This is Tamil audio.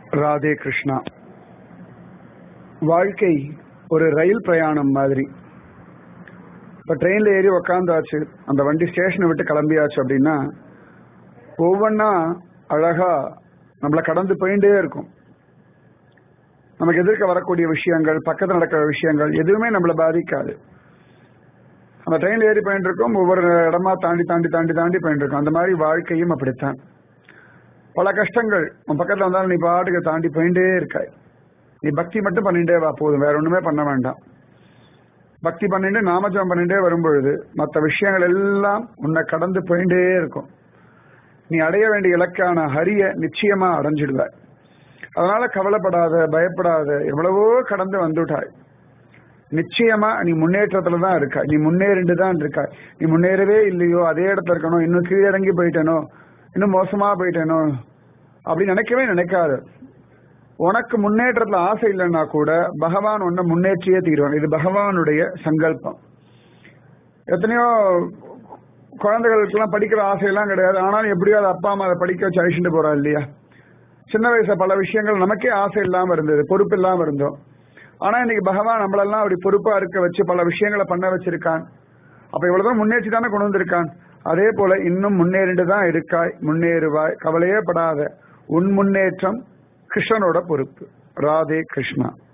ராதே கிருஷ்ணா வாழ்க்கை ஒரு ரயில் பிரயாணம் மாதிரி இப்போ ட்ரெயினில் ஏறி உக்காந்தாச்சு அந்த வண்டி ஸ்டேஷனை விட்டு கிளம்பியாச்சு அப்படின்னா ஒவ்வொன்றா அழகா நம்மளை கடந்து போயிட்டே இருக்கும் நமக்கு எதிர்க்க வரக்கூடிய விஷயங்கள் பக்கத்தில் நடக்கிற விஷயங்கள் எதுவுமே நம்மளை பாதிக்காது அந்த ட்ரெயினில் ஏறி போயிட்டு இருக்கோம் ஒவ்வொரு இடமா தாண்டி தாண்டி தாண்டி தாண்டி போயிட்டு இருக்கோம் அந்த மாதிரி வாழ்க்கையும் அப்படித்தான் பல கஷ்டங்கள் உன் பக்கத்தில் வந்தாலும் நீ பாட்டுக்கு தாண்டி போயிட்டே இருக்காய் நீ பக்தி மட்டும் பண்ணிட்டே வா போதும் வேற ஒண்ணுமே பண்ண வேண்டாம் பக்தி பண்ணிட்டு நாமஜபம் பண்ணிட்டே வரும்பொழுது மற்ற விஷயங்கள் எல்லாம் உன்னை கடந்து போயிட்டே இருக்கும் நீ அடைய வேண்டிய இலக்கான ஹரிய நிச்சயமா அடைஞ்சிடுவ அதனால கவலைப்படாத பயப்படாத எவ்வளவோ கடந்து வந்துட்டாய் நிச்சயமா நீ முன்னேற்றத்துல தான் இருக்க நீ முன்னேறிண்டு தான் இருக்க நீ முன்னேறவே இல்லையோ அதே இடத்துல இருக்கணும் இன்னும் கீழே இறங்கி போயிட்டேனோ இன்னும் மோசமா போயிட்டேனோ அப்படி நினைக்கவே நினைக்காது உனக்கு முன்னேற்றத்துல ஆசை இல்லைன்னா கூட பகவான் உன்னை முன்னேற்றியே தீருவான் இது பகவானுடைய சங்கல்பம் எத்தனையோ குழந்தைகளுக்கெல்லாம் படிக்கிற ஆசையெல்லாம் கிடையாது ஆனாலும் எப்படியோ அது அப்பா அம்மா அதை படிக்க வச்சு அழிச்சுட்டு போறா இல்லையா சின்ன வயசுல பல விஷயங்கள் நமக்கே ஆசை இல்லாம இருந்தது பொறுப்பு இல்லாம இருந்தோம் ஆனா இன்னைக்கு பகவான் நம்மளெல்லாம் அப்படி பொறுப்பா இருக்க வச்சு பல விஷயங்களை பண்ண வச்சிருக்கான் அப்ப இவ்வளவுதான் முன்னேற்றி தானே கொண்டு வந்திருக்கான் அதே போல இன்னும் முன்னேறிண்டு தான் இருக்காய் முன்னேறுவாய் கவலையே படாத உன் முன்னேற்றம் கிருஷ்ணனோட பொறுப்பு ராதே கிருஷ்ணா